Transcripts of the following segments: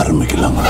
ஆரம்பிக்கலாங்க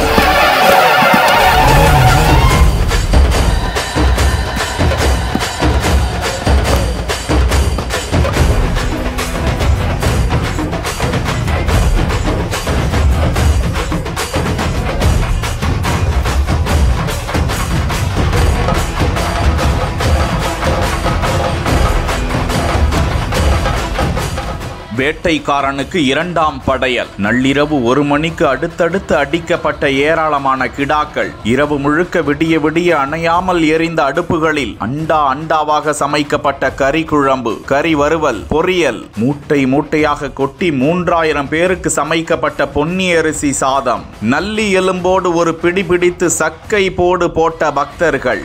வேட்டைக்காரனுக்கு இரண்டாம் படையல் நள்ளிரவு ஒரு மணிக்கு அடுத்தடுத்து அடிக்கப்பட்ட ஏராளமான கிடாக்கள் இரவு முழுக்க விடிய விடிய அணையாமல் எரிந்த அடுப்புகளில் அண்டா அண்டாவாக சமைக்கப்பட்ட கறி குழம்பு கறி வறுவல் பொரியல் மூட்டை மூட்டையாக கொட்டி மூன்றாயிரம் பேருக்கு சமைக்கப்பட்ட பொன்னி அரிசி சாதம் நல்லி எலும்போடு ஒரு பிடி பிடித்து சக்கை போடு போட்ட பக்தர்கள்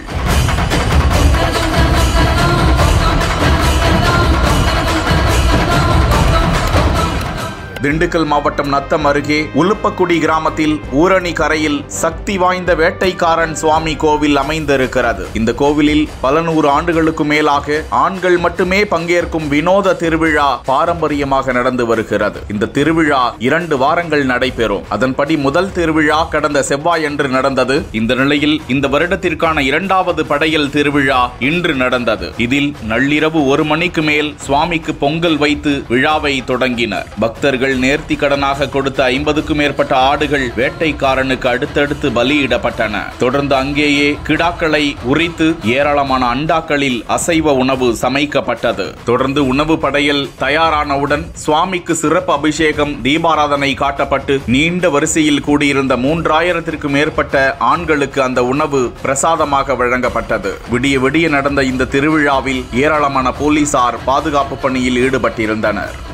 திண்டுக்கல் மாவட்டம் நத்தம் அருகே உலுப்பக்குடி கிராமத்தில் ஊரணி கரையில் சக்தி வாய்ந்த வேட்டைக்காரன் சுவாமி கோவில் அமைந்திருக்கிறது இந்த கோவிலில் பல நூறு ஆண்டுகளுக்கு மேலாக ஆண்கள் மட்டுமே பங்கேற்கும் வினோத திருவிழா பாரம்பரியமாக நடந்து வருகிறது இந்த திருவிழா இரண்டு வாரங்கள் நடைபெறும் அதன்படி முதல் திருவிழா கடந்த செவ்வாயன்று நடந்தது இந்த நிலையில் இந்த வருடத்திற்கான இரண்டாவது படையல் திருவிழா இன்று நடந்தது இதில் நள்ளிரவு ஒரு மணிக்கு மேல் சுவாமிக்கு பொங்கல் வைத்து விழாவை தொடங்கினர் பக்தர்கள் நேர்த்தி கடனாக கொடுத்த ஐம்பதுக்கும் மேற்பட்ட ஆடுகள் வேட்டைக்காரனுக்கு அடுத்தடுத்து பலியிடப்பட்டன தொடர்ந்து அங்கேயே கிடாக்களை உரித்து ஏராளமான அண்டாக்களில் அசைவ உணவு சமைக்கப்பட்டது தொடர்ந்து உணவு படையல் தயாரானவுடன் சுவாமிக்கு சிறப்பு அபிஷேகம் தீபாராதனை காட்டப்பட்டு நீண்ட வரிசையில் கூடியிருந்த மூன்றாயிரத்திற்கும் மேற்பட்ட ஆண்களுக்கு அந்த உணவு பிரசாதமாக வழங்கப்பட்டது விடிய விடிய நடந்த இந்த திருவிழாவில் ஏராளமான போலீசார் பாதுகாப்பு பணியில் ஈடுபட்டிருந்தனர்